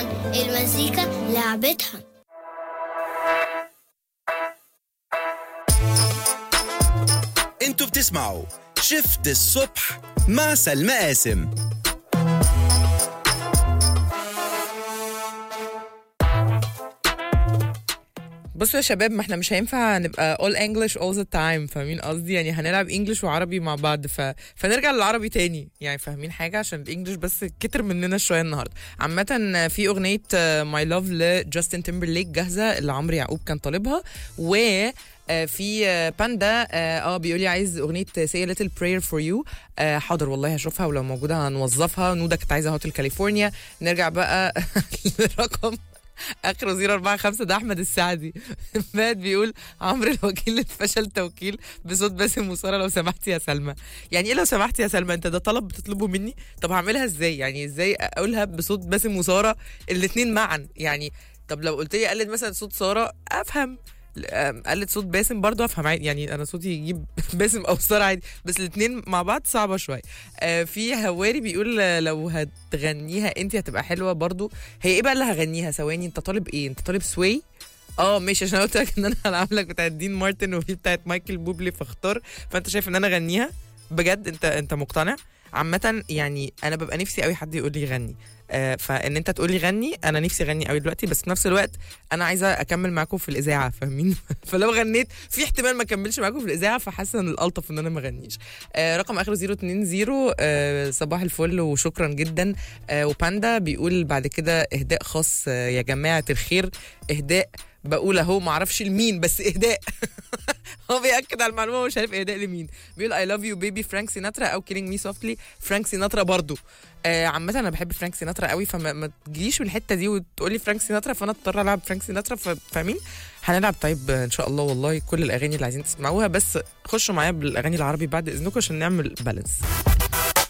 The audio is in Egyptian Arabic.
راديوهن المزيكا لعبتهن انتوا بتسمعوا شفت الصبح مع سلمى قاسم بصوا يا شباب ما احنا مش هينفع نبقى all English all the time فاهمين قصدي يعني هنلعب انجلش وعربي مع بعض ف... فنرجع للعربي تاني يعني فاهمين حاجه عشان الانجليش بس كتر مننا شويه النهارده عامه في اغنيه ماي لاف لجاستن تيمبرليك جاهزه اللي عمرو يعقوب كان طالبها و آه، في آه، باندا اه آه، بيقول لي عايز اغنيه سي ليتل براير فور يو حاضر والله هشوفها ولو موجوده هنوظفها نودا كانت عايزه هوتل كاليفورنيا نرجع بقى لرقم اخره 045 ده احمد السعدي مات بيقول عمرو الوكيل اتفشل توكيل بصوت باسم وساره لو سمحتي يا سلمى يعني ايه لو سمحتي يا سلمى انت ده طلب بتطلبه مني طب هعملها ازاي يعني ازاي اقولها بصوت باسم وساره الاثنين معا يعني طب لو قلت لي قلد مثلا صوت ساره افهم أم، قلد صوت باسم برضه افهم عادي يعني انا صوتي يجيب باسم او ساره عادي بس الاثنين مع بعض صعبه شويه آه، في هواري بيقول آه، لو هتغنيها انت هتبقى حلوه برضو هي ايه بقى اللي هغنيها ثواني انت طالب ايه انت طالب سوي اه ماشي عشان أنا قلت لك ان انا هلعب لك بتاعت دين مارتن وفي بتاعت مايكل بوبلي فاختار فانت شايف ان انا اغنيها بجد انت انت مقتنع عامة يعني انا ببقى نفسي قوي حد يقول لي غني آه فان انت تقول لي غني انا نفسي اغني قوي دلوقتي بس في نفس الوقت انا عايزه اكمل معاكم في الاذاعه فاهمين فلو غنيت في احتمال ما اكملش معاكم في الاذاعه فحاسه ان الالطف ان انا ما اغنيش آه رقم اخره 020 آه صباح الفل وشكرا جدا آه وباندا بيقول بعد كده اهداء خاص آه يا جماعه الخير اهداء بقول اهو ما اعرفش لمين بس اهداء هو بياكد على المعلومه ومش عارف اهداء لمين بيقول اي لاف يو بيبي فرانك سيناترا او كيلينج مي سوفتلي فرانك سيناترا برضو آه عامة انا بحب فرانك سيناترا قوي فما ما تجيش من الحتة دي وتقولي فرانك سيناترا فانا اضطر العب فرانك سيناترا ف- فاهمين هنلعب طيب آه، ان شاء الله والله كل الاغاني اللي عايزين تسمعوها بس خشوا معايا بالاغاني العربي بعد اذنكم عشان نعمل بالانس